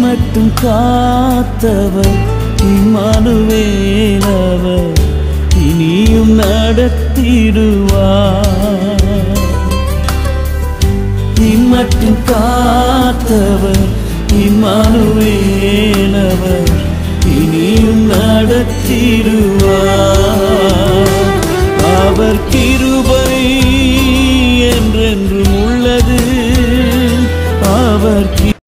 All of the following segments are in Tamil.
இம்மட்டும் காத்தவர் இம்மானுவேலவர் இனியும் நடத்திடுவார் இம்மட்டும் காத்தவர் இம்மானுவேலவர் இனியும் நடத்திடுவார் அவர் கிருபை என்றென்றும் உள்ளது அவர் கி-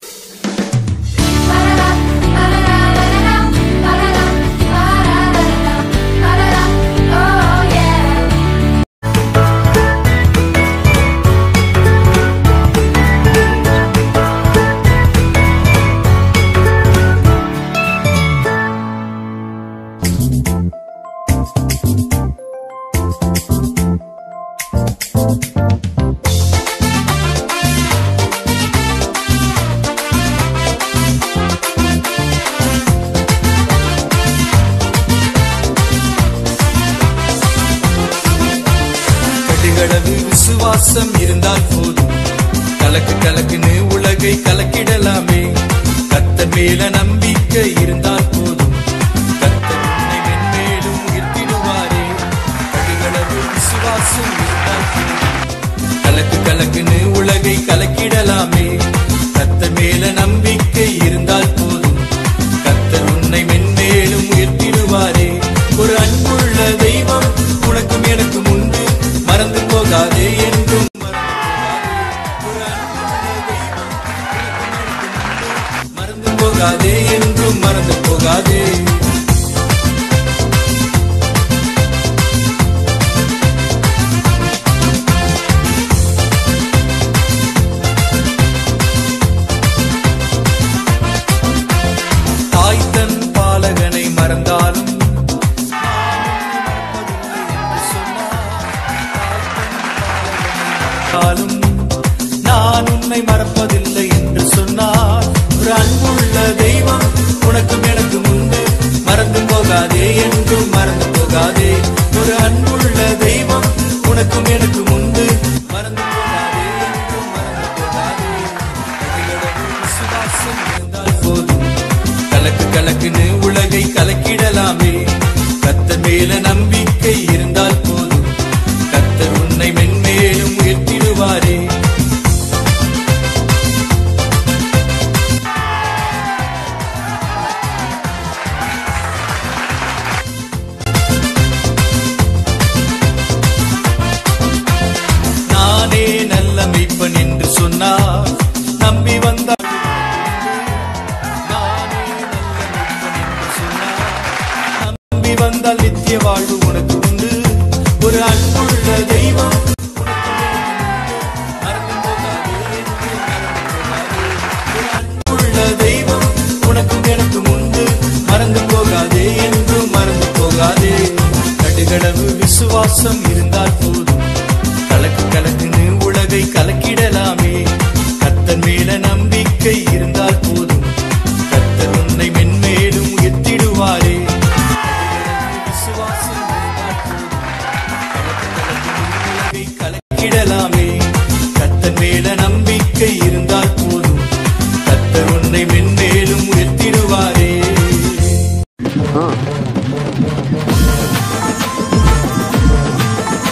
Oh yeah. கடுகளவு விசுவாசம் இருந்தால் போதும் கலக்கு கலக்குன்னு உலகை கலக்கிடலாமே கத்த மேல நம்பிக்கை இருந்தால் போதும் கத்தர் உன்னை மென்மேலும் உயர்த்திடுவாரே கடுகளவு விசுவாசம் இருந்தால் போதும் கலக்கு கலக்குன்னு உலகை கலக்கிடலாமே கத்த மேல நம்பிக்கை இருந்தால் போதும் கத்தர் உன்னை மென்மேலும் உயர்த்திடுவாரே ஒரு அன்புள்ள தெய்வம் உனக்கும் எனக்கும் உண்டு மறந்து போகாதே என்றும் மறந்து போகாதே என்றும் மறந்து போகாதே தாய் தன் பாலகனை மறந்தாலும் காலும் நான் உன்னை மறப்பதில்லை என்று சொன்னார் ஒரு அன்புள்ள தெய்வம் உனக்கும் எனக்கும் உண்டு மறந்து போகாதே என்றும் மறந்து போகாதே ஒரு அன்புள்ள தெய்வம் உனக்கும் எனக்கும் உண்டு மறந்து போகாதே என்றும் மறந்து போகாதே அதிகளவு விசுவாசம் இருந்தால் போதும் கலக்கு கலக்குன்னு உலகை கலக்கிடலாமே கத்த மேல நம்பிக்கை இருந்தால் போதும் கத்தர் உன்னை மென்மேலும் உயர்த்திடுவாரே நானே நல்ல மெய்ப்பன் என்று சொன்னார் நம்பி வந்தார் நானே நல்ல மெய்ப்பன் என்று சொன்னார் நம்பி வந்தால் நித்திய வாழ்வு உனக்கு உண்டு ஒரு அன்புள்ள தெய்வம் அன்புள்ள தெய்வம் உனக்கும் எனக்கும் உண்டு மறந்து போகாதே என்றும் மறந்து போகாதே கடுகளவு விசுவாசம் இருந்தால் போதும் கலக்கு கலக்குன்னு உலகை கலக்கிடலாமே கத்தன் மேல நம்பிக்கை இருந்தால் போதும் கத்தர் உன்னை மென்மேலும் உயர்த்திடுவாரே விசுவாசம் இருந்தால் போதும் கலக்கு கலக்குன்னு உலகை கலக்கிடலாமே கத்தன் மேல நம்பிக்கை இருந்தால் போதும் கத்தர் உன்னை மென்மேலும் உயர்த்திடுவாரே ஆ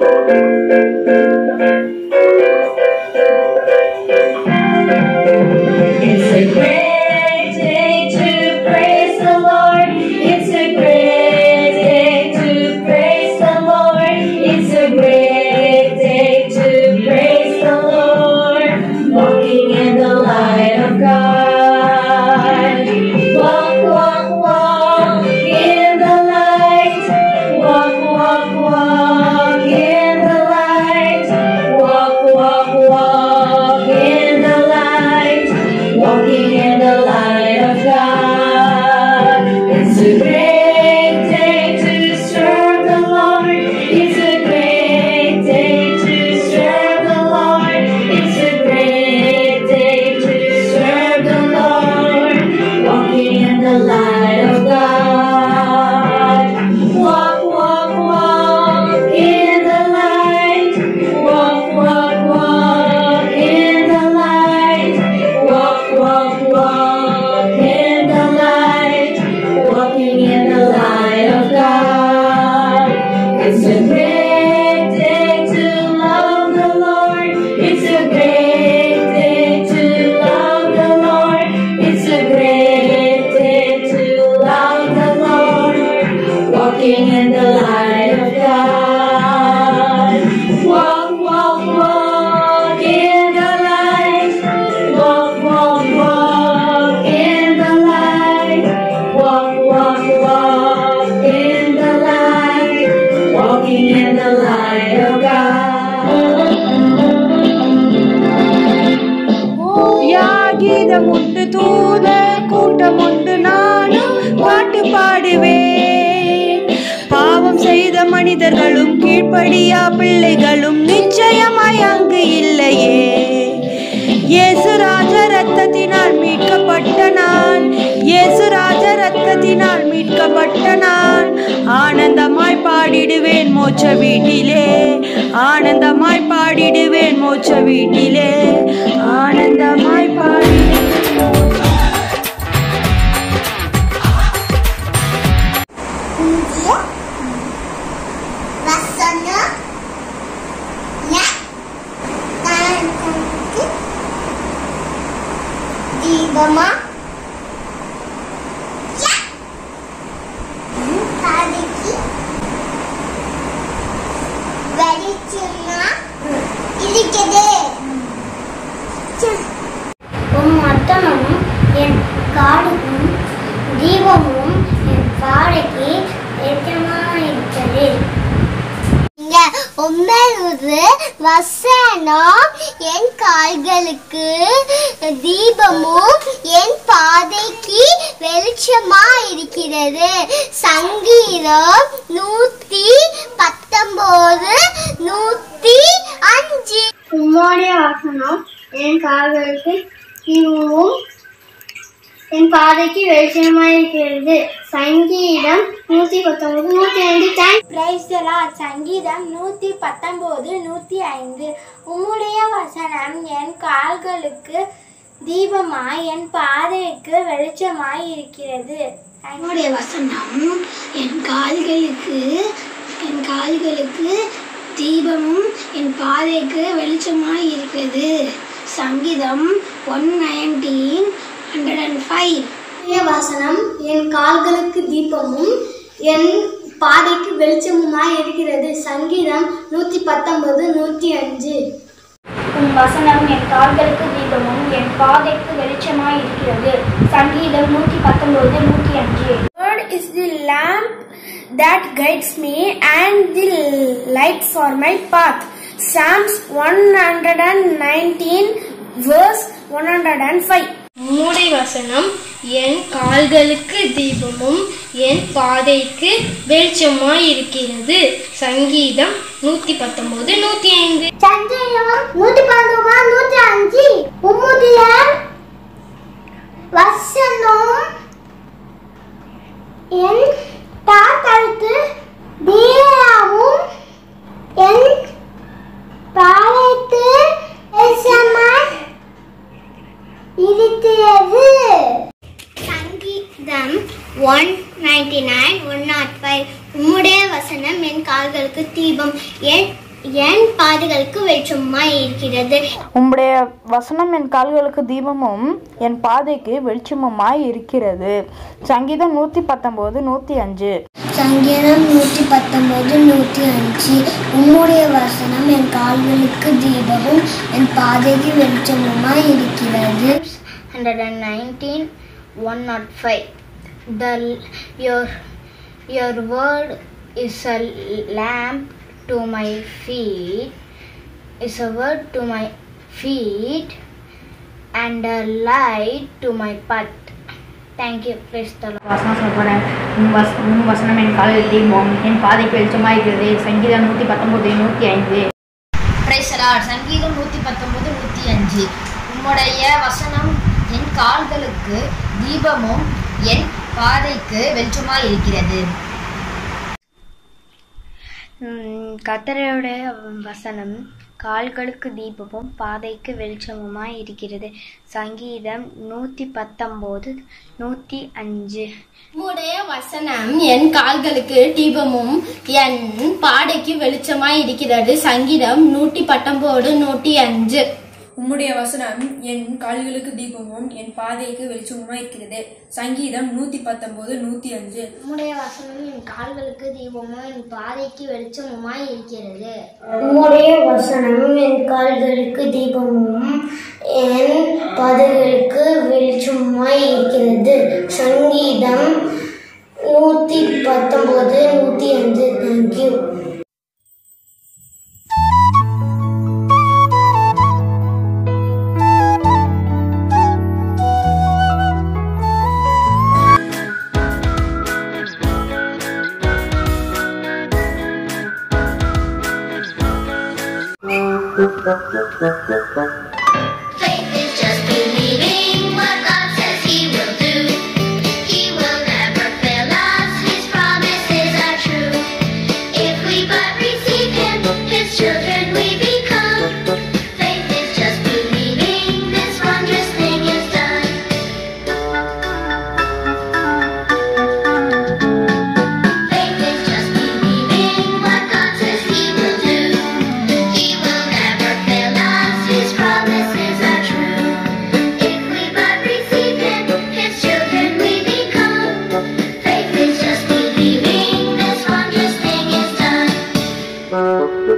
It's a great day to praise the Lord. It's a great day to praise the Lord. It's a great day to praise the Lord. Walking in the light of God. Walk, walk, walk in the light. Walk, walk, walk in the light. Walk, walk, walk in the light. Walking in the light of God. It's a great day to serve the Lord. It's a great day to serve the Lord. It's a great day to serve the Lord. Walking in the light of God. Walk, walk, walk in the light. Walk, walk, walk in the light. Walk, walk, walk in the light. Walking in the light of God. It's a great day to love the Lord. It's a great day to love the Lord. It's a great day to love the Lord. Walking in the light of God. Walk, walk, walk in the light. Walk, walk, walk in the light. Walk, walk, walk in the light. Walking in the light of God. யாகீதம் உண்டு தூத கூட்டம் உண்டு நானும் பாட்டு பாடுவேன் பாவம் செய்த மனிதர்களும் கீழ்ப்படியா பிள்ளைகளும் நிச்சயமாய் அங்கு இல்லையே இயேசுராஜ ரத்தத்தினால் மீட்கப்பட்ட நான் இயேசுராஜ ரத்தத்தினால் மீட்கப்பட்ட நான் ஆனந்தமாய் பாடிடுவேன் மோட்ச வீட்டிலே ஆனந்தமாய் பாடிடுவேன் மோட்ச வீட்டிலே ஆனந்தமாய் பாடிடுவேன் வசனம் கண்ணுக்கு தீபமா கடைக்கு வெளிச்சமா இருக்குது உன் மத்தனமும் என் காடுக்கும் தீபமும் என் பாடைக்கு ஏற்றமாக இருக்கிறது இங்க ஒன்பது வசனம் என் கால்களுக்கு தீபமும் என் பாதைக்கு வெளிச்சமா இருக்கிறது சங்கீதம் நூத்தி பத்தொன்பது நூத்தி அஞ்சு உம்முடைய வசனம் என் கால்களுக்கு தீபமும் என் பாதைக்கு வெளிச்சமாய் இருக்கிறது சங்கீதம் நூத்தி பத்தொன்பது நூத்தி ஐந்து தேங்க் பிரைஸ் சங்கீதம் நூற்றி பத்தொம்போது நூற்றி ஐந்து உம்முடைய வசனம் என் கால்களுக்கு தீபமாய் என் பாதைக்கு வெளிச்சமாய் இருக்கிறது என்னுடைய வசனம் என் கால்களுக்கு என் கால்களுக்கு தீபமும் என் பாதைக்கு வெளிச்சமாய் இருக்கிறது சங்கீதம் one nineteen hundred and five வசனம் என் கால்களுக்கு தீபமும் என் பாதைக்கு வெளிச்சமுமாய் இருக்கிறது சங்கீதம் நூற்றி பத்தொன்பது நூற்றி அஞ்சு உன் வசனம் என் கால்களுக்கு தீபமும் என் பாதைக்கு வெளிச்சமாய் இருக்கிறது சங்கீதம் நூற்றி பத்தொன்பது நூற்றி அஞ்சு Word is the lamp that guides me and the light for my path. Psalms 119 verse 105 உம்முடைய வசனம் என் கால்களுக்கு தீபமும் என் பாதைக்கு வெளிச்சமாய் இருக்கிறது சங்கீதம் நூத்தி பத்தொன்பது நூத்தி ஐந்து சஞ்சயம் நூற்றி பன்னெண்டு நூற்றி அஞ்சு உம்முடைய வசனம் என் தாத்தழுத்து தீராவும் என் பாலைத்து வெளிச்சமாய் இருக்கிறது சங்கீதம் one ninety nine one nought five உம்முடைய வசனம் என் கால்களுக்கு தீபம் என் என் பாதைகளுக்கு வெளிச்சமாய் இருக்கிறது உம்முடைய வசனம் என் கால்களுக்கு தீபமும் என் பாதைக்கு வெளிச்சமுமாய் இருக்கிறது சங்கீதம் நூற்றி பத்தொம்போது நூற்றி அஞ்சு சங்கீதம் நூற்றி பத்தொன்பது நூற்றி அஞ்சு உம்முடைய வசனம் என் கால்களுக்கு தீபமும் என் பாதைக்கு வெளிச்சமுமாய் இருக்கிறது hundred and nineteen one nought five the your your word is a lamp to my feet is a word to my feet and a light to my path thank you கிறிஸ்தலோ வசனம் சொல்ல போகிறேன் உன் வச உன் வசனம் என் காலையில் தீபம் என் பாதைக்கு வெளிச்சமாக இருக்கிறது சங்கீதம் நூற்றி பத்தொம்போது நூற்றி ஐந்து பிரைசலார் சங்கீதம் நூற்றி பத்தொன்பது நூற்றி அஞ்சு உம்முடைய வசனம் என் கால்களுக்கு தீபமும் என் பாதைக்கு வெளிச்சமாக இருக்கிறது கத்தரையோட வசனம் கால்களுக்கு தீபமும் பாதைக்கு வெளிச்சமுமாய் இருக்கிறது சங்கீதம் நூற்றி பத்தொம்போது நூற்றி அஞ்சு உம்முடைய வசனம் என் கால்களுக்கு தீபமும் என் பாடைக்கு வெளிச்சமாய் இருக்கிறது சங்கீதம் நூற்றி பத்தொன்பது நூற்றி அஞ்சு உம்முடைய வசனம் என் கால்களுக்கு தீபமும் என் பாதைக்கு வெளிச்சமுமா இருக்கிறது சங்கீதம் நூத்தி பத்தொன்பது நூத்தி அஞ்சு உம்முடைய வசனம் என் கால்களுக்கு தீபமும் என் பாதைக்கு வெளிச்சமுமாய் இருக்கிறது உம்முடைய வசனம் என் கால்களுக்கு தீபமும் என் பாதைகளுக்கு வெளிச்சமுமாய் இருக்கிறது சங்கீதம் நூற்றி பத்தொம்போது நூற்றி அஞ்சு thank you Faith is just believing what God says He will do. He will never fail us. His promises are true. If we but receive Him, His children we become. Faith is just believing this wondrous thing is done. Faith is just believing what God says He will do. He will never fail us. His promises are true. If we but receive Him, His children we become. Faith is just believing this wondrous thing is done.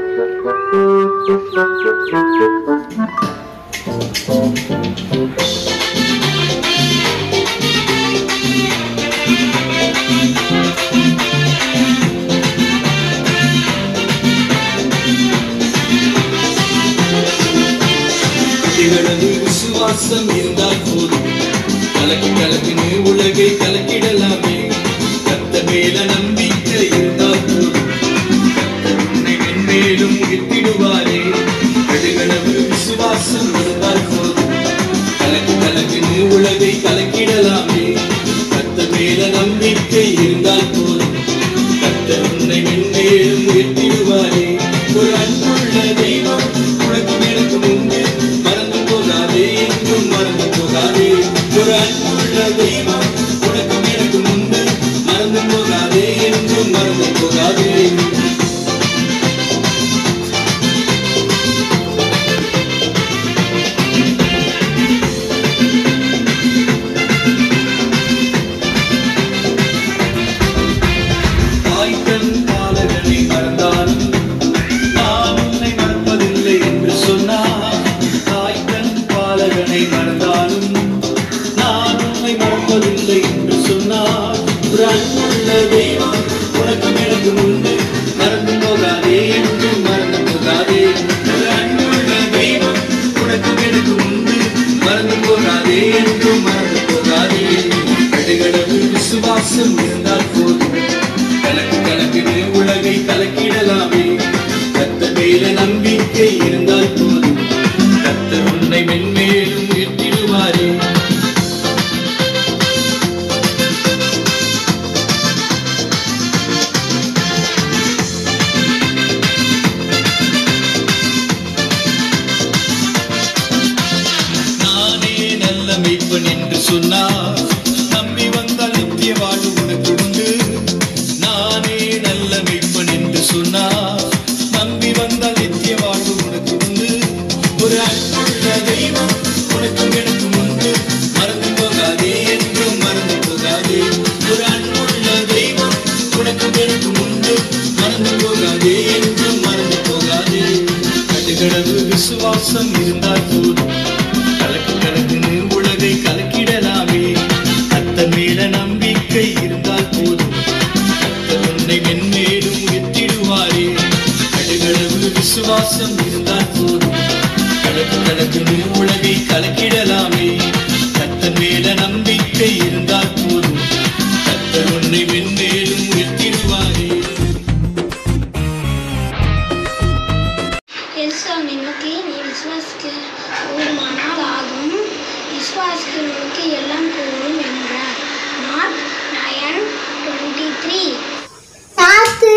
திகழது விசுவாசம் இருந்தால் போதும் கலக்கி கலக்கினு உலகை கலக்கிடலாமே கத்த மேல நம்பிக்கை இருந்தால் போதும் கத்த உன்னை மென்மேலும் உயர்த்திடுவாரே கடுகளவு விசுவாசம் இருந்தால் போதும் கலக்கி கலக்கினு உலகை கலக்கிடலாமே கத்த மேல நம்பிக்கை இருந்தால் போதும் கத்த உன்னை மென்மேலும் உயர்த்திடுவாரே ஒரு அன்புள்ள தெய்வம் உனக்கு எனக்கு முன்பு மறந்து போகாதே என்றும் மறந்து போகாதே ஒரு அன்புள்ள தெய்வம் உனக்கு எனக்கு முன்பு மறந்து போகாதே என்றும் மறந்து போகாதே தாய்த்தன் பாலகனை மறந்தாலும் நான் உன்னை மறப்பதில்லை என்று சொன்னார் தாய்த்தன் பாலகனை மறந்தாலும் நான் உன்னை மறப்பதில்லை என்று சொன்னார் ஒரு அன்புள்ள தெய்வம் உனக்கு எனக்கு முன்பு மறந்து போகாதே என்று மறந்து போகாதே ஒரு அன்புள்ள தெய்வம் உனக்கு எனக்கு முன்பு மறந்து போகாதே என்று மறந்து போகாதே கடுகளவு விசுவாசம் இருந்தால் போதும் கலக்கு கலக்குன்னு உலகை கலக்கிடலாமே கத்த மேல நம்பிக்கை இருந்தால் போதும் கத்த உன்னை மென்மேலும் உயர்த்திடுவாரே நானே நல்ல மெய்ப்பன் என்று சொன்னார் நம்பி வந்தால் நித்திய வாழ்வு உனக்கு உண்டு நானே நல்ல மெய்ப்பன் என்று சொன்னார் நம்பி வந்தால் போகாதே என்றும் மறந்து போகாதே கடுகளவு விசுவாசம் இருந்தால் போதும் கலக்கு கலக்குன்னு உலகை கலக்கிடலாமே கத்த மேல நம்பிக்கை இருந்தால் போதும் கத்தர் உன்னை மென்மேலும் உயர்த்திடுவாரே கடுகளவு விசுவாசம் இருந்தால் போதும் கலக்கு கலக்குன்னு உலகை கலக்கிடலாமே கத்தர் மேல நம்பிக்கை இருந்தால் போதும் கத்தர் உன்னை மென்மேலும் உயர்த்திடுவாரே எல்சாமி நோக்கி நீ விசுவாசிக்க கூடுமானால் ஆகும் விசுவாசிக்கிறவர்களுக்கு எல்லாம் கூடும் என்றார் மார்க் நயன் டுவெண்ட்டி த்ரீ நாத்து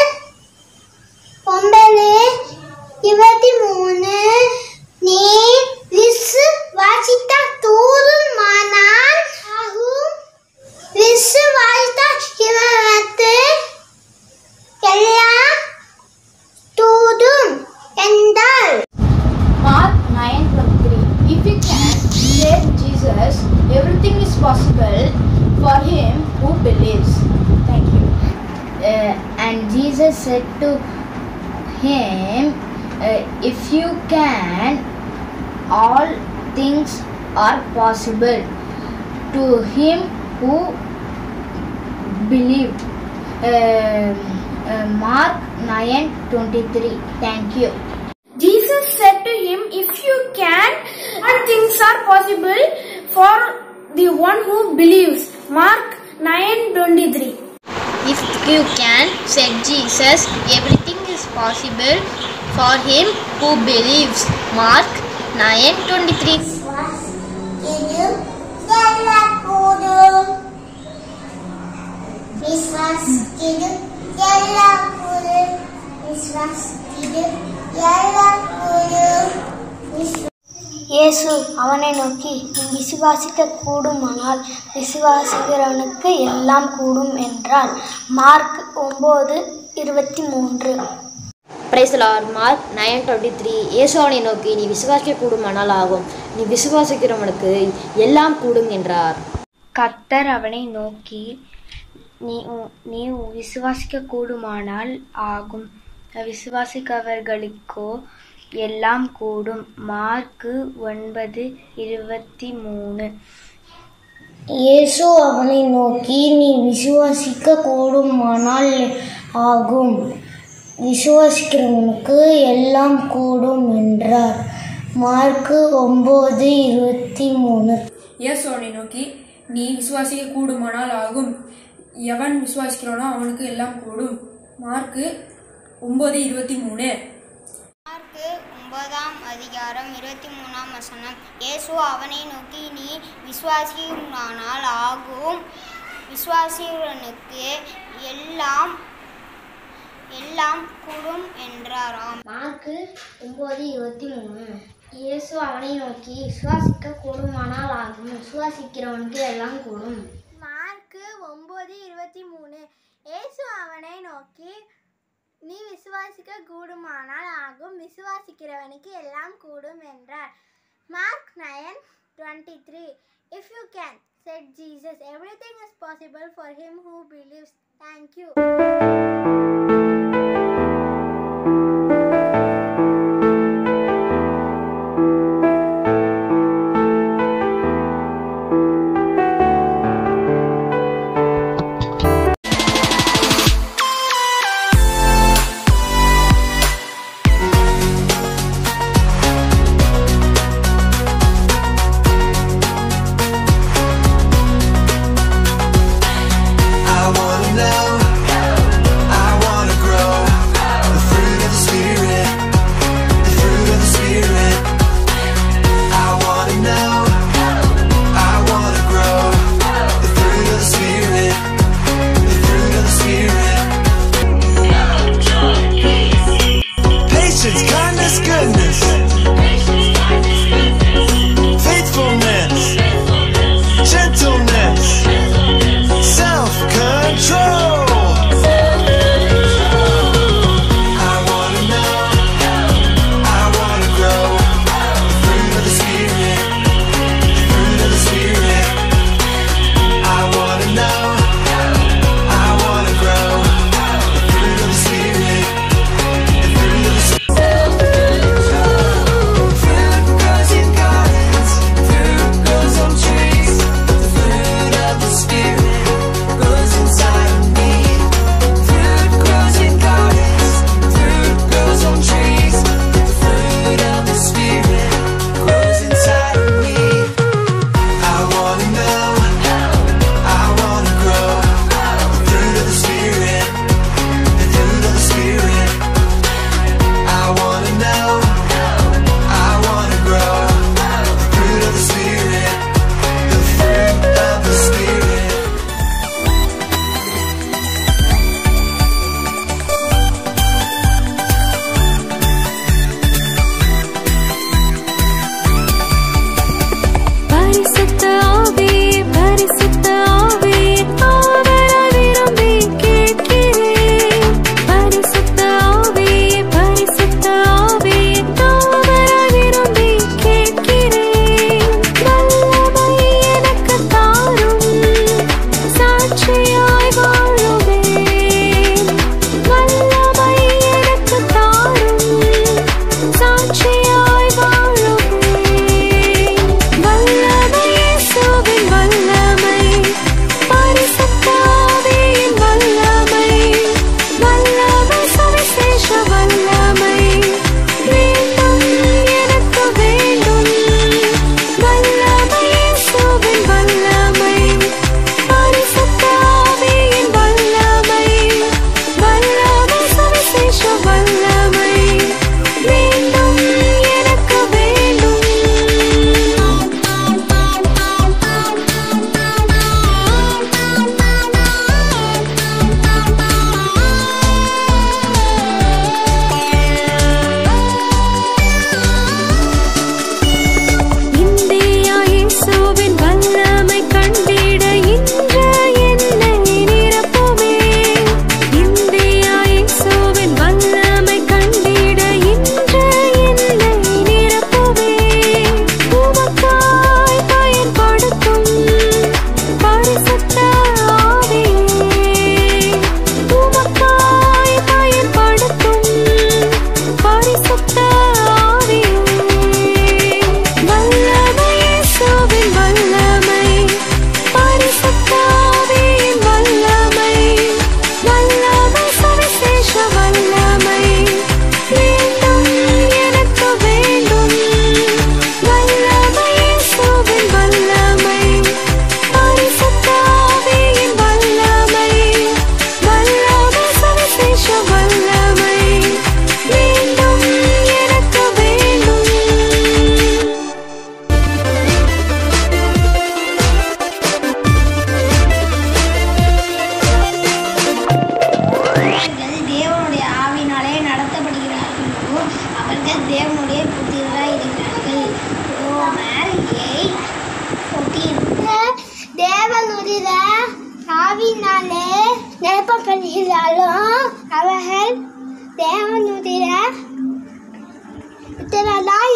ஒன்பது இருபத்தி மூணு நீ விசுவாசித்த தூதுமானால் ஆகும் விசுவாசித்த இவருக்கு எல்லாம் தூதும் என்றால் Mark 9:23 If you can save Jesus, everything is possible for him who believes. Thank you. Uh, and Jesus said to him, uh, If you can, all things are possible to him who believed. Uh, uh, Mark 9 23. Thank you. Jesus said to him, If you can, all things are possible for the one who believes. Mark 9:23. If you can, said Jesus, everything is possible for him who believes. Mark 9:23. விஸ்வாசிக்கிது எல்லாம் கூடும் விஸ்வாசிக்கிது எல்லாம் கூடும் இயேசு அவனை நோக்கி நீ விசுவாசிக்க கூடுமானால் விசுவாசிக்கிறவனுக்கு எல்லாம் கூடும் என்றார் மார்க் ஒம்பது இருபத்தி மூன்று பிரைசலார் மார்க் நைன் டுவெண்ட்டி த்ரீ இயேசுவனை நோக்கி நீ விசுவாசிக்க கூடுமானால் ஆகும் நீ விசுவாசிக்கிறவனுக்கு எல்லாம் கூடும் என்றார் கத்தர் அவனை நோக்கி நீ உ- நீ விசுவாசிக்க கூடுமானால் ஆகும் விசுவாசிக்கவர்களுக்கோ எல்லாம் கூடும் மார்க்கு ஒன்பது இருபத்தி மூணு இயேசு அவனை நோக்கி நீ விசுவாசிக்க கூடுமானால் ஆகும் விசுவாசிக்கிறவனுக்கு எல்லாம் கூடும் என்றார் மார்க்கு ஒம்பது இருபத்தி மூணு இயேசு அவனை நோக்கி நீ விசுவாசிக்க கூடுமானால் ஆகும் எவன் விசுவாசிக்கிறானோ அவனுக்கு எல்லாம் கூடும் மார்க்கு ஒன்பது இருபத்தி மூணு மார்க்கு ஒன்பதாம் அதிகாரம் இருபத்தி மூணாம் வசனம் இயேசு அவனை நோக்கி நீ விசுவாசியுமானால் ஆகும் விசுவாசியவனுக்கு எல்லாம் எல்லாம் கூடும் என்றாராம் மார்க்கு ஒன்பது இருபத்தி மூணு இயேசு அவனை நோக்கி விசுவாசிக்க கூடுமானால் ஆகும் விசுவாசிக்கிறவனுக்கு எல்லாம் கூடும் மார்க்கு ஒம்பது இருபத்தி மூணு இயேசு அவனை நோக்கி நீ விசுவாசிக்க கூடுமானால் ஆகும் விசுவாசிக்கிறவனுக்கு எல்லாம் கூடும் என்றார் Mark nine twenty three if you can said Jesus everything is possible for him who believes thank you I wanna know, I wanna grow. The fruit of the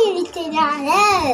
இருக்கிறார்கள்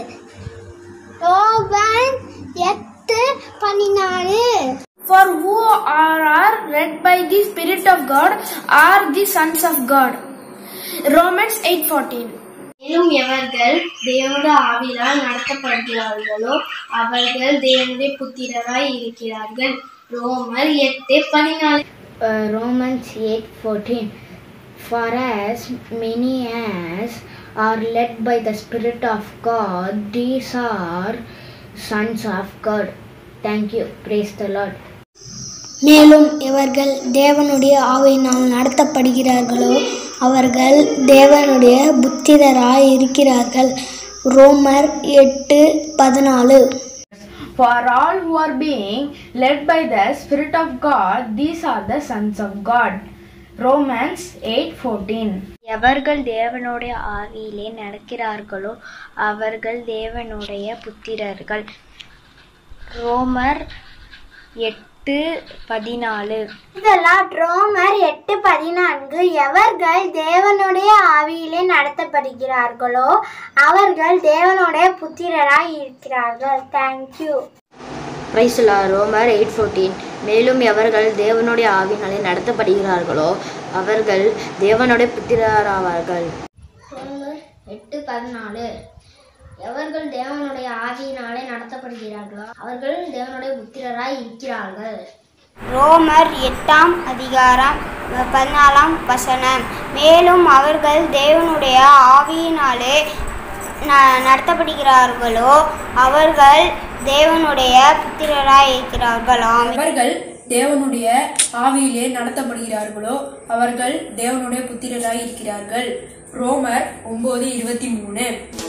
ரோபன் எட்டு பதினாலு For who are, are led by the Spirit of God are the sons of God. Romans 8:14. மேலும் எவர்கள் தேவனுடைய ஆவியால் நடத்தப்படுகிறார்களோ அவர்கள் தேவனுடைய புத்திரராய் இருக்கிறார்கள் ரோமர் எட்டு பதினாலு Uh, Romans 8:14 For as many as are led by the Spirit of God, these are sons of God. Thank you. Praise the Lord. மேலும் இவர்கள் தேவனுடைய ஆவியினால் நடத்தப்படுகிறார்களோ அவர்கள் தேவனுடைய புத்திரராய் இருக்கிறார்கள் ரோமர் எட்டு பதினாலு For all who are being led by the Spirit of God, these are the sons of God. Romans 8:14. எவர்கள் தேவனுடைய ஆவியிலே நடக்கிறார்களோ அவர்கள் தேவனுடைய புத்திரர்கள் ரோமர் எட்டு பதினாலு இதெல்லாம் ரோமர் எட்டு பதினான்கு எவர்கள் தேவனுடைய ஆவியிலே நடத்தப்படுகிறார்களோ அவர்கள் தேவனுடைய புத்திரராய் இருக்கிறார்கள் தேங்க்யூ பிரைஸ்லா ரோமர் எயிட் ஃபோர்டீன் மேலும் எவர்கள் தேவனுடைய ஆவினாலே நடத்தப்படுகிறார்களோ அவர்கள் தேவனுடைய புத்திரராவார்கள் ரோமர் எட்டு பதினாலு எவர்கள் தேவனுடைய ஆவியினாலே நடத்தப்படுகிறார்களோ அவர்கள் தேவனுடைய புத்திரராய் இருக்கிறார்கள் ரோமர் எட்டாம் அதிகாரம் பதினாலாம் வசனம் மேலும் அவர்கள் தேவனுடைய ஆவியினாலே ந- நடத்தப்படுகிறார்களோ அவர்கள் தேவனுடைய புத்திரராய் இருக்கிறார்கள் ஆமென். அவர்கள் தேவனுடைய ஆவியிலே நடத்தப்படுகிறார்களோ அவர்கள் தேவனுடைய புத்திரராய் இருக்கிறார்கள் ரோமர் ஒன்பது இருபத்தி மூணு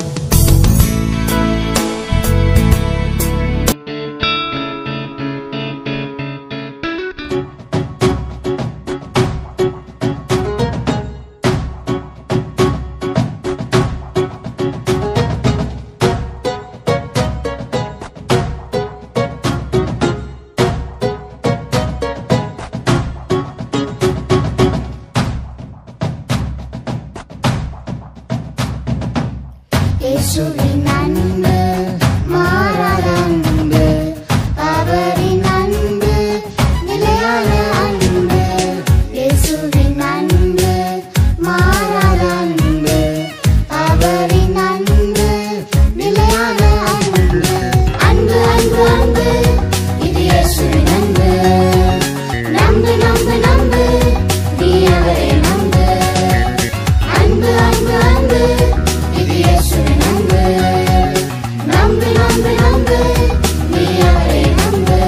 இயேசுவின் அன்பு மாறாத அன்பு அவரின் அன்பு நிலையான அன்பு இயேசுவின் அன்பு மாறாத அன்பு அவரின் அன்பு நிலையான அன்பு அன்பு அன்பு அன்பு இது இயேசுவின் அன்பு நம்பு நம்பு நம்பு நீ அவரை நம்பு அன்பு அன்பு அன்பு இது இயேசுவின் அன்பு நம்பு நம்பு நம்பு நீ அவரை நம்பு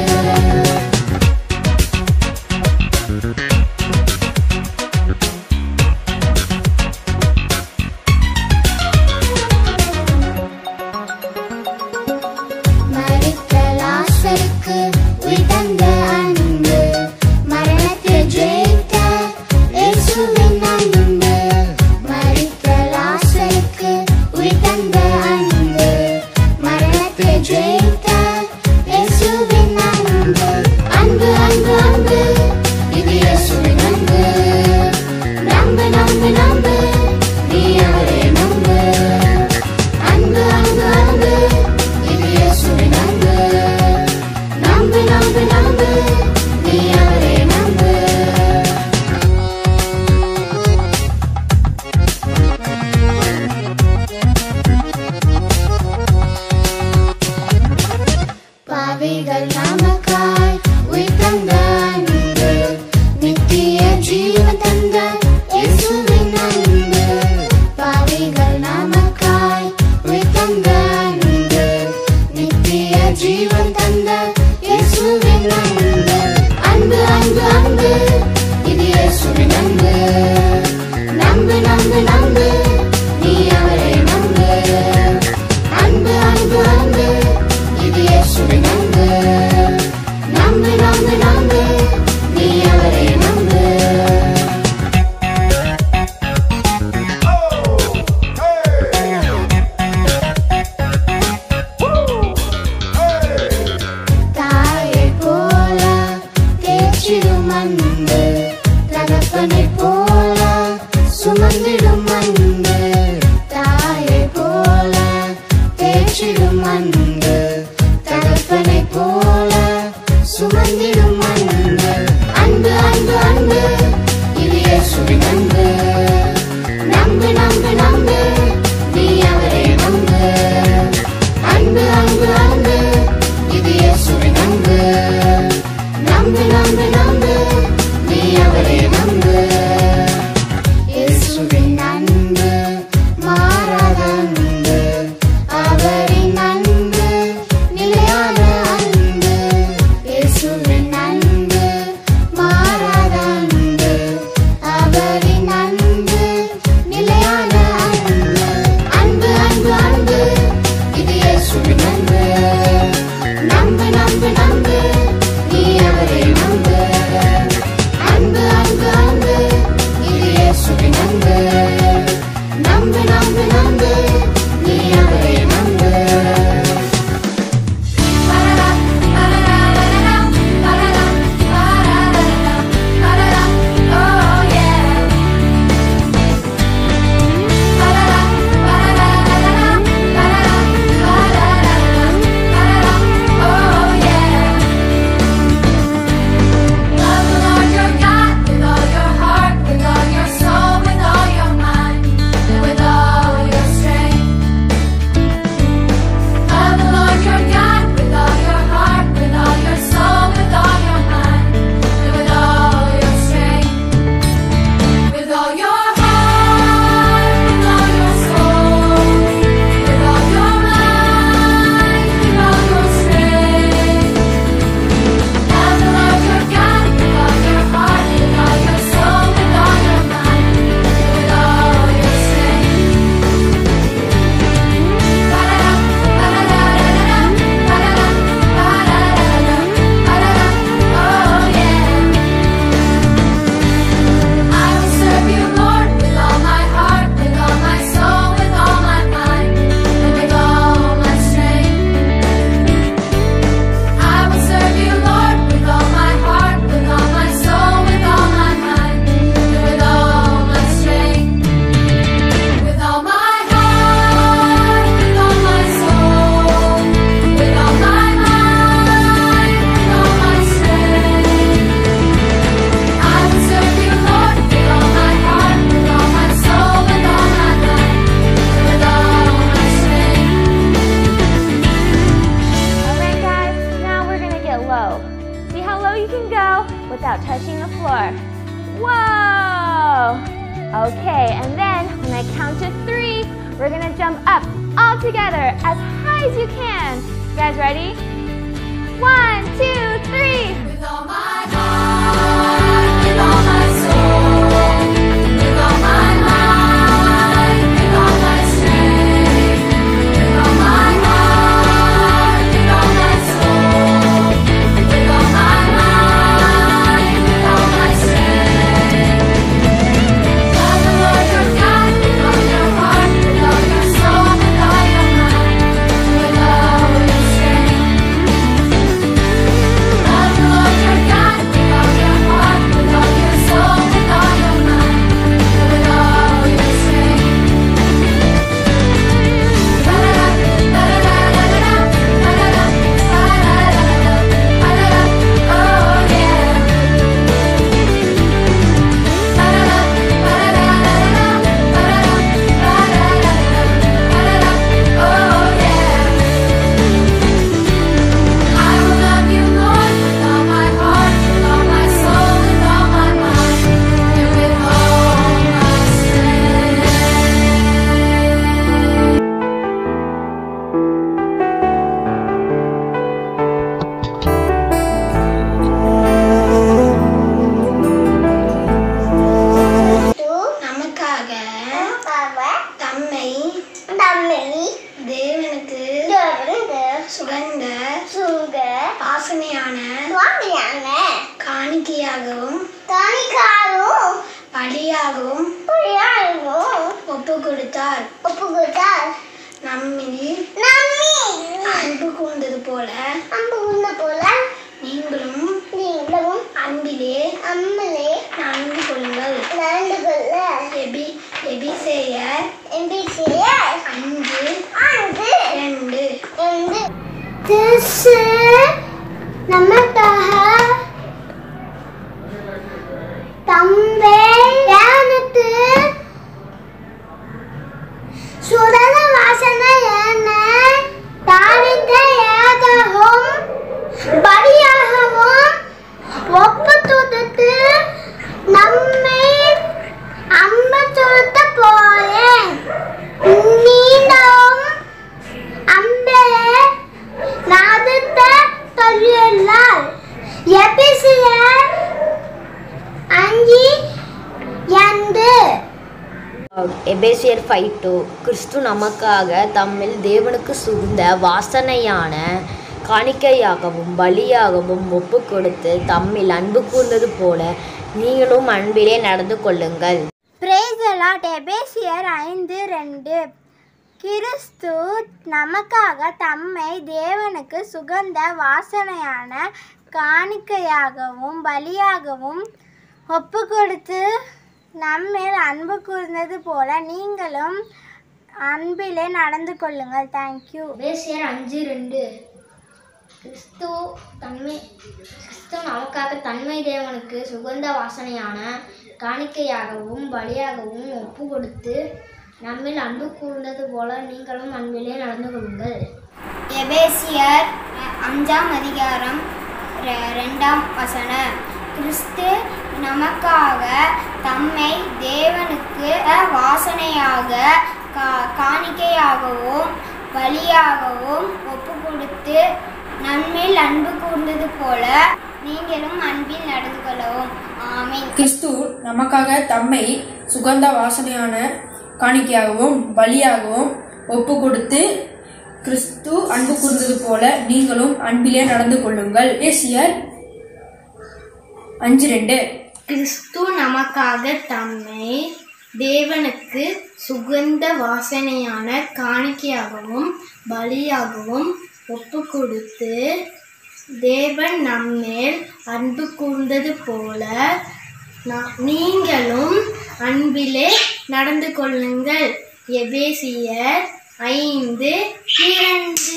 மறித்த லாசருக்கு உயிர்த்தந்த அன்பு மரணத்தை ஜெயித்த இயேசுவின் அன்பு மறித்த லாசருக்கு உயிர்த்தந்த அன்பு மரணத்தை ஜெயித்த இயேசுவின் அன்பு அன்பு அன்பு அன்பு இது இயேசுவின் அன்பு நம்பு நம்பு நம்பு நீ அவரை நம்பு அன்பு அன்பு அன்பு இது இயேசுவின் அன்பு நம்பு நம்பு நம்பு நீ அவரை நம்பு பாவிகள் நமக்காய் உயிர்த்தந்த அன்பு நித்திய ஜீவன் தந்த இயேசுவின் அன்பு பாவிகள் நமக்காய் உயிர்த்தந்த அன்பு நித்திய ஜீவன் தந்த இயேசுவின் அன்பு அன்பு அன்பு அன்பு இது இயேசுவின் அன்பு நம்பு நம்பு நம்பு நீ அவரை நம்பு அன்பு அன்பு அன்பு இது இயேசுவின் அன்பு நம்பு நம்பு நம்பு நீ அவரை நம்பு தாயை போல தேய்ச்சிடும் அன்பு தகப்பனை போல சுமந்திடும் அன்பு தாயை போல இயேசுவின் அன்பு மாறாத அன்பு அவரின் அன்பு நிலையான அன்பு இயேசுவின் அன்பு மாறாத அன்பு அவரின் அன்பு நிலையான அன்பு அன்பு அன்பு அன்பு இது இயேசுவின் அன்பு நம்பு நம்பு நம்பு நீ அவரை நம்பு அன்பு அன்பு அன்பு இது இயேசுவின் அன்பு நம்பு நம்பு நம்பு நீ அவரை நம்பு With all your heart, with all your soul, with all your mind, with all your strength. Love the Lord your God with all your heart, with all your soul, with all your mind, with all your strength. Oh yeah. I will serve you, Lord, with all my heart, with all my soul, with all my mind, and with all my strength. I will serve you, Lord, with all my heart, with all my soul, with all my mind, and with all my strength. With all my heart, with all my soul, with all my mind, with all my strength. I will serve you, Lord, with all my heart, with all my soul, with all my mind, with all my strength. Alright guys, now we're gonna get low. See how low you can go without touching the floor. Whoa! Okay, and then when I count to three, we're gonna jump up all together as high as you can. You guys ready? One, two, three. With all my heart, with all my soul, with all my mind, with all my strength. With all my heart, with all my soul, with all my mind, with all my strength. Love the Lord your God with all your heart, with all your soul, with all your mind, with all your strength. Love the Lord your God with all your heart, with all your soul, with all your mind, with all your strength. Oh yeah. Oh yeah. I will love you, Lord, with all my heart, with all my soul, with all my mind, and with all my strength. நமக்காக தம்மை தம்மை தேவனுக்கு சுகந்த சுக வாசனையான வாசனையான காணிக்கையாகவும் காணிக்கையாகவும் பலியாகவும் பலியாகவும் ஒப்பு கொடுத்தார் ஒப்பு கொடுத்தார் நம்மில் நம்மில் அன்பு கூர்ந்தது போல அன்பு கூர்ந்த போல நீங்களும் நீங்களும் அன்பிலே அன்பிலே நடந்து கொள்ளுங்கள் நடந்து கொள்ள எபி எபிசேயர் எபிசேயர் அஞ்சு அஞ்சு ரெண்டு ரெண்டு This நமக்காக தம்பே யானத்து சுடல வாசனை என்ன தானித்த ஏகவும் பலியாகவும் ஒப்பு துடுத்து நம்மை அம்ப தொடுத்த எபேசியர் ஃபைவ் டூ கிறிஸ்து நமக்காக தம்மில் தேவனுக்கு சுகுந்த வாசனையான காணிக்கையாகவும் பலியாகவும் ஒப்பு கொடுத்து தம்மில் அன்பு கூர்ந்தது போல நீங்களும் அன்பிலே நடந்து கொள்ளுங்கள் பிரேஸ் லாட் எபேசியர் ஐந்து ரெண்டு கிறிஸ்து நமக்காக தம்மை தேவனுக்கு சுகந்த வாசனையான காணிக்கையாகவும் பலியாகவும் ஒப்பு கொடுத்து நம்மேல் அன்பு கூர்ந்தது போல நீங்களும் அன்பிலே நடந்து கொள்ளுங்கள் தேங்க்யூ எபேசியர் அஞ்சு ரெண்டு கிறிஸ்து தன்மை கிறிஸ்து நமக்காக தன்மை தேவனுக்கு சுகந்த வாசனையான காணிக்கையாகவும் பலியாகவும் ஒப்பு கொடுத்து நம்மில் அன்பு கூர்ந்தது போல நீங்களும் அன்பிலே நடந்து கொள்ளுங்கள் எபேசியர் அஞ்சாம் அதிகாரம் ரெ- ரெண்டாம் வசன கிறிஸ்து நமக்காக தம்மை தேவனுக்கு வாசனையாக கா- காணிக்கையாகவும் பலியாகவும் ஒப்பு கொடுத்து நம்மில் அன்பு கூர்ந்தது போல நீங்களும் அன்பில் நடந்து கொள்ளவும் ஆமென் கிறிஸ்து நமக்காக தம்மை சுகந்த வாசனையான காணிக்கையாகவும் பலியாகவும் ஒப்பு கொடுத்து கிறிஸ்து அன்பு கூர்ந்தது போல நீங்களும் அன்பிலே நடந்து கொள்ளுங்கள் ஏசியர் அஞ்சு ரெண்டு கிறிஸ்து நமக்காக தம்மை தேவனுக்கு சுகந்த வாசனையான காணிக்கையாகவும் பலியாகவும் ஒப்பு கொடுத்து தேவன் நம்மேல் அன்பு கூர்ந்தது போல நா- நீங்களும் அன்பிலே நடந்து கொள்ளுங்கள் எபேசியர் ஐந்து இரண்டு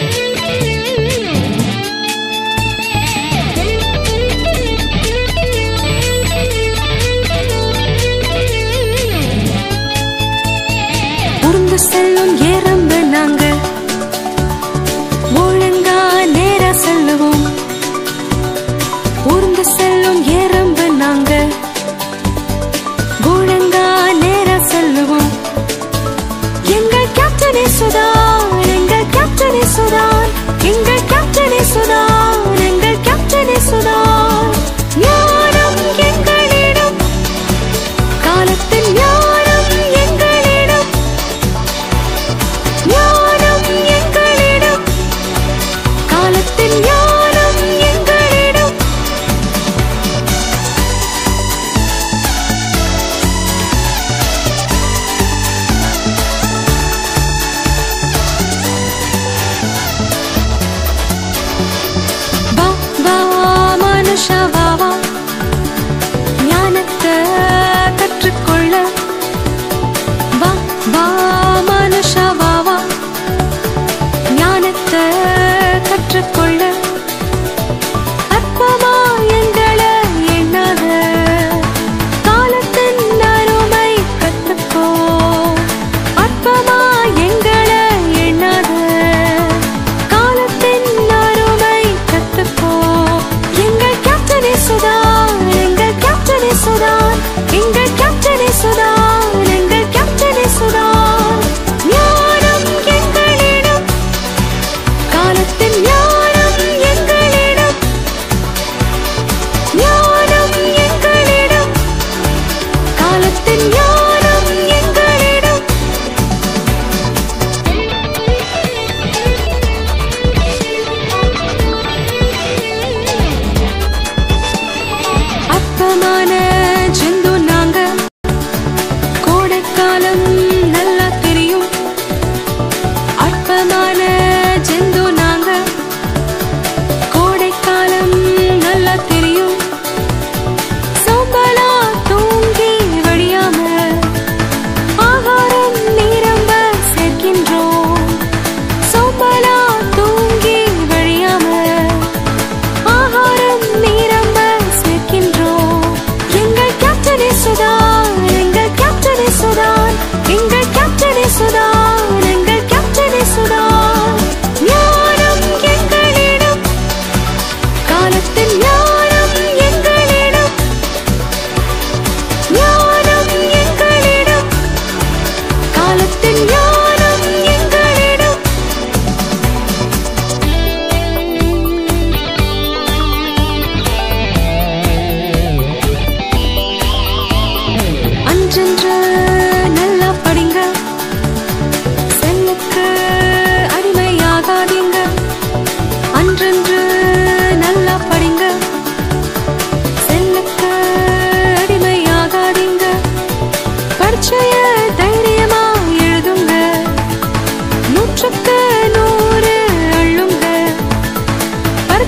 Thank you.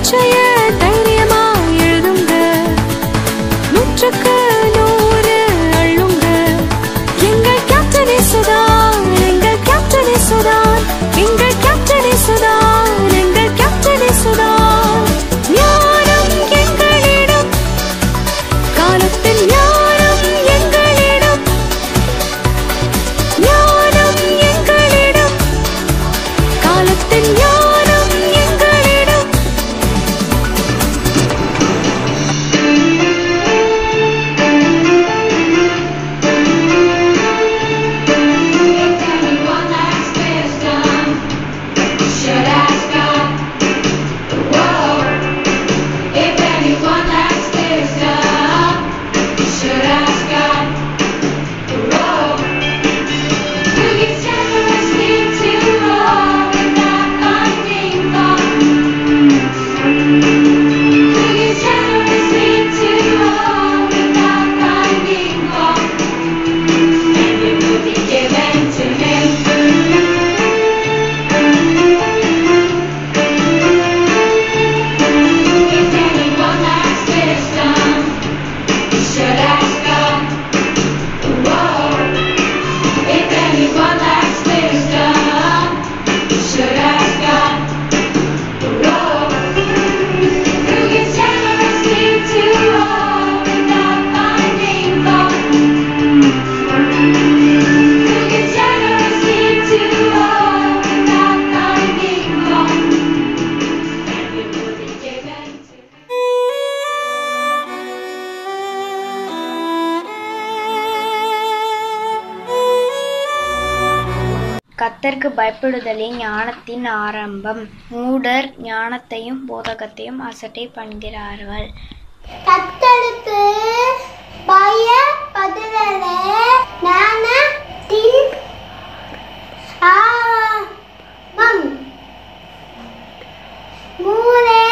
பரீட்சைய தைரியமா எழுதுங்க நூற்றுக்கு நூறு அள்ளுங்க எங்கள் கேப்டன் இசுதான் எங்கள் கேப்டன் இசுதான் எங்கள் கேப்டன் இசுதான் எங்கள் கேப்டன் இசுதான் ஞானம் எங்களிடம் காலத்தில் ஞானம் எங்களிடம் ஞானம் எங்களிடம் காலத்தில் ஞானம் எங்களிடம் கத்தருக்கு பயப்படுதலே ஞானத்தின் ஆரம்பம் மூடர் ஞானத்தையும் போதகத்தையும் அசட்டை பண்ணுகிறார்கள் கத்தருக்கு பயப்படுதலே ஞானத்தின் ஆரம்பம் மூலே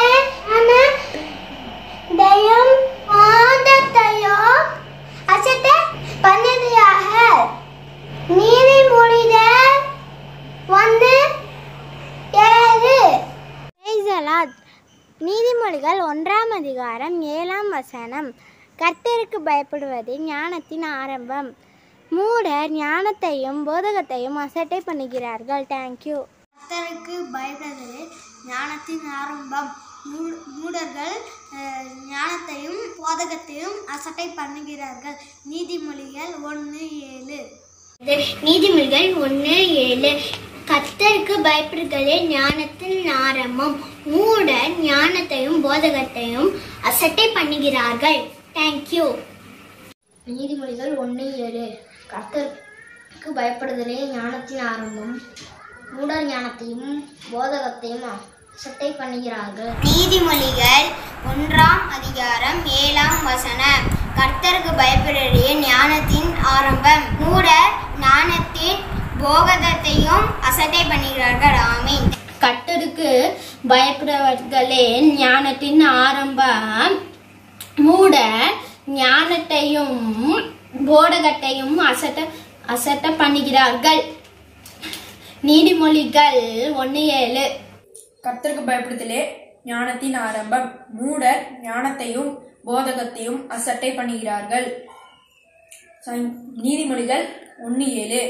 தயம் ஆதத்தையும் அசட்ட பண்ணுகிறார்கள் நீதிமொழிகள் ஒன்று ஏழு Praise the Lord. நீதிமொழிகள் ஒன்றாம் அதிகாரம் ஏழாம் வசனம் கர்த்தருக்கு பயப்படுவது ஞானத்தின் ஆரம்பம் மூடர் ஞானத்தையும் போதகத்தையும் அசட்டை பண்ணுகிறார்கள் தேங்க்யூ கர்த்தருக்கு பயப்படுதலே ஞானத்தின் ஆரம்பம் மூ- மூடர்கள் அஹ், ஞானத்தையும் போதகத்தையும் அசட்டை பண்ணுகிறார்கள் நீதிமொழிகள் ஒன்று ஏழு நீதிமொழிகள் ஒன்று ஏழு கர்த்தருக்கு பயப்படுதலே ஞானத்தின் ஆரம்பம் மூடர் ஞானத்தையும் போதகத்தையும் அசட்டை பண்ணுகிறார்கள் தேங்க்யூ நீதிமொழிகள் ஒன்று ஏழு கர்த்தருக்கு பயப்படுதலே ஞானத்தின் ஆரம்பம் மூடர் ஞானத்தையும் போதகத்தையும் அசட்டை பண்ணுகிறார்கள் நீதிமொழிகள் ஒன்றாம் அதிகாரம் ஏழாம் வசனம் கர்த்தருக்கு பயப்படுடைய ஞானத்தின் ஆரம்பம் மூடர் ஞானத்தின் போகதத்தையும் அசட்டை பண்ணுகிறார்கள் ஆமீன் கர்த்தருக்கு பயப்படுவர்களே ஞானத்தின் ஆரம்பம் மூட ஞானத்தையும் போடகத்தையும் அசட்ட அசட்ட பண்ணுகிறார்கள் நீதிமொழிகள் ஒன்று ஏழு கர்த்தருக்கு பயப்படுதலே ஞானத்தின் ஆரம்பம் மூடர் ஞானத்தையும் போதகத்தையும் அசட்டை பண்ணுகிறார்கள் சங்- நீதிமொழிகள் ஒன்று ஏழு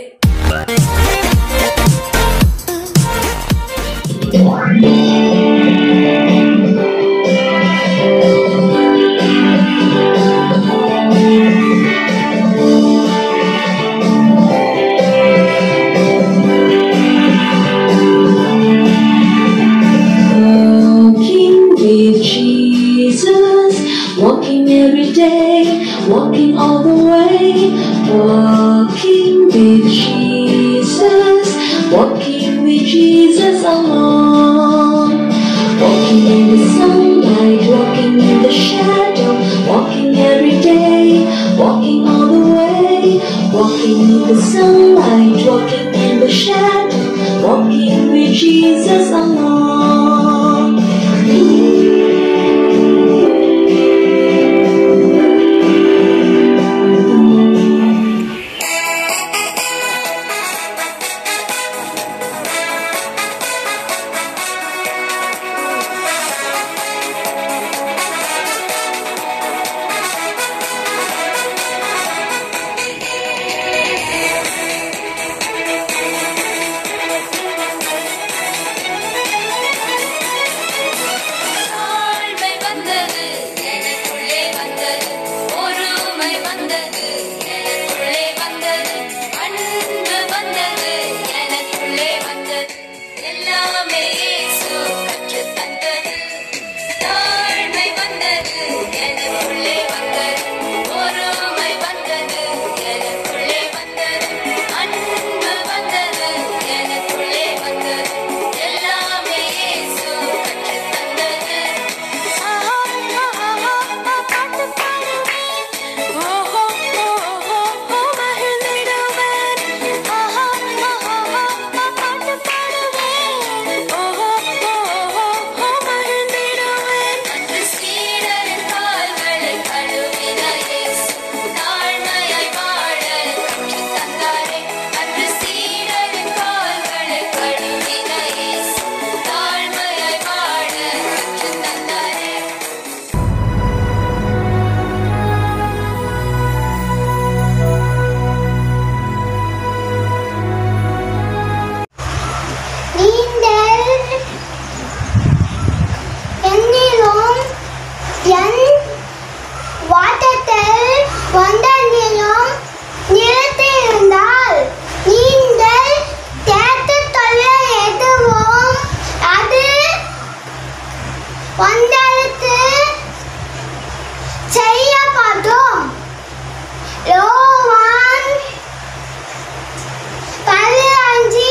Walking with Jesus, walking every day, walking all the way. Walking with Jesus, walking with Jesus alone. Walking in the sunlight, walking in the shadow, walking every day, walking all the way. Walking in the sunlight, walking in the shadow, walking with Jesus alone. வந்தனிலும் நிறுத்தியிருந்தால் நீங்கள் கேட்டுக்கொள்ள எதுவும் அது உங்களுக்கு செய்யப்படும் யோவான் பதினஞ்சு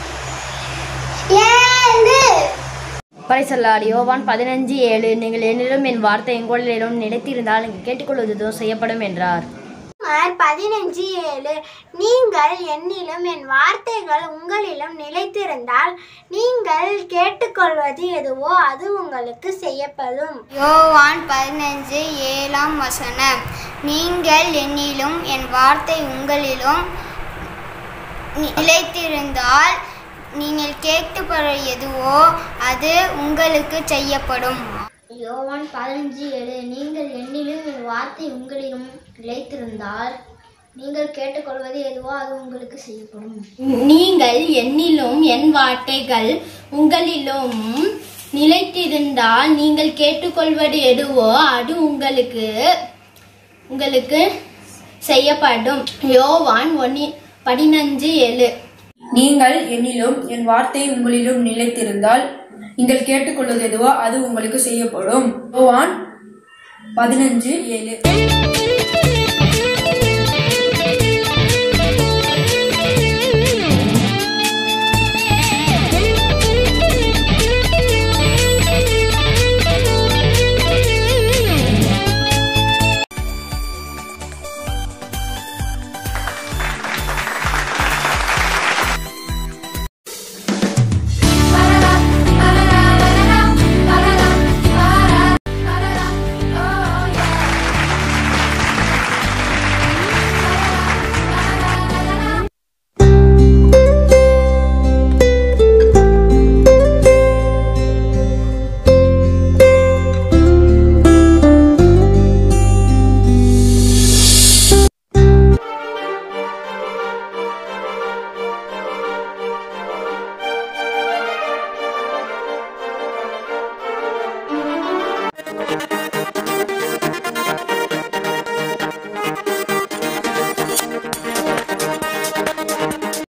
ஏழு பரிசல்லால் யோவான் பதினஞ்சு ஏழு நீங்கள் என்னிலும் என் வார்த்தை எங்களிலும் நிலைத்திருந்தால் நீங்கள் கேட்டுக்கொள்வதோ செய்யப்படும் என்றார் ரோமர் பதினஞ்சு ஏழு நீங்கள் என்னிலும் என் வார்த்தைகள் உங்களிலும் நிலைத்திருந்தால் நீங்கள் கேட்டுக்கொள்வது எதுவோ அது உங்களுக்கு செய்யப்படும் யோவான் பதினஞ்சு ஏழாம் வசனம் நீங்கள் என்னிலும் என் வார்த்தை உங்களிலும் நிலைத்திருந்தால் நீங்கள் கேட்டுப்பட எதுவோ அது உங்களுக்கு செய்யப்படும் யோவான் பதினஞ்சு ஏழு நீங்கள் என்னிலும் என் வார்த்தை உங்களிலும் நிலைத்திருந்தால் நீங்கள் கேட்டுக்கொள்வது எதுவோ அது உங்களுக்கு செய்யப்படும் நீங்கள் என்னிலும் என் வார்த்தைகள் உங்களிலும் நிலைத்திருந்தால் நீங்கள் கேட்டுக்கொள்வது எதுவோ அது உங்களுக்கு உங்களுக்கு செய்யப்படும் யோவான் ஒன்னி பதினஞ்சு ஏழு நீங்கள் என்னிலும் என் வார்த்தை உங்களிலும் நிலைத்திருந்தால் நீங்கள் கேட்டுக்கொள்வது எதுவோ அது உங்களுக்கு செய்யப்படும் யோவான் பதினஞ்சு ஏழு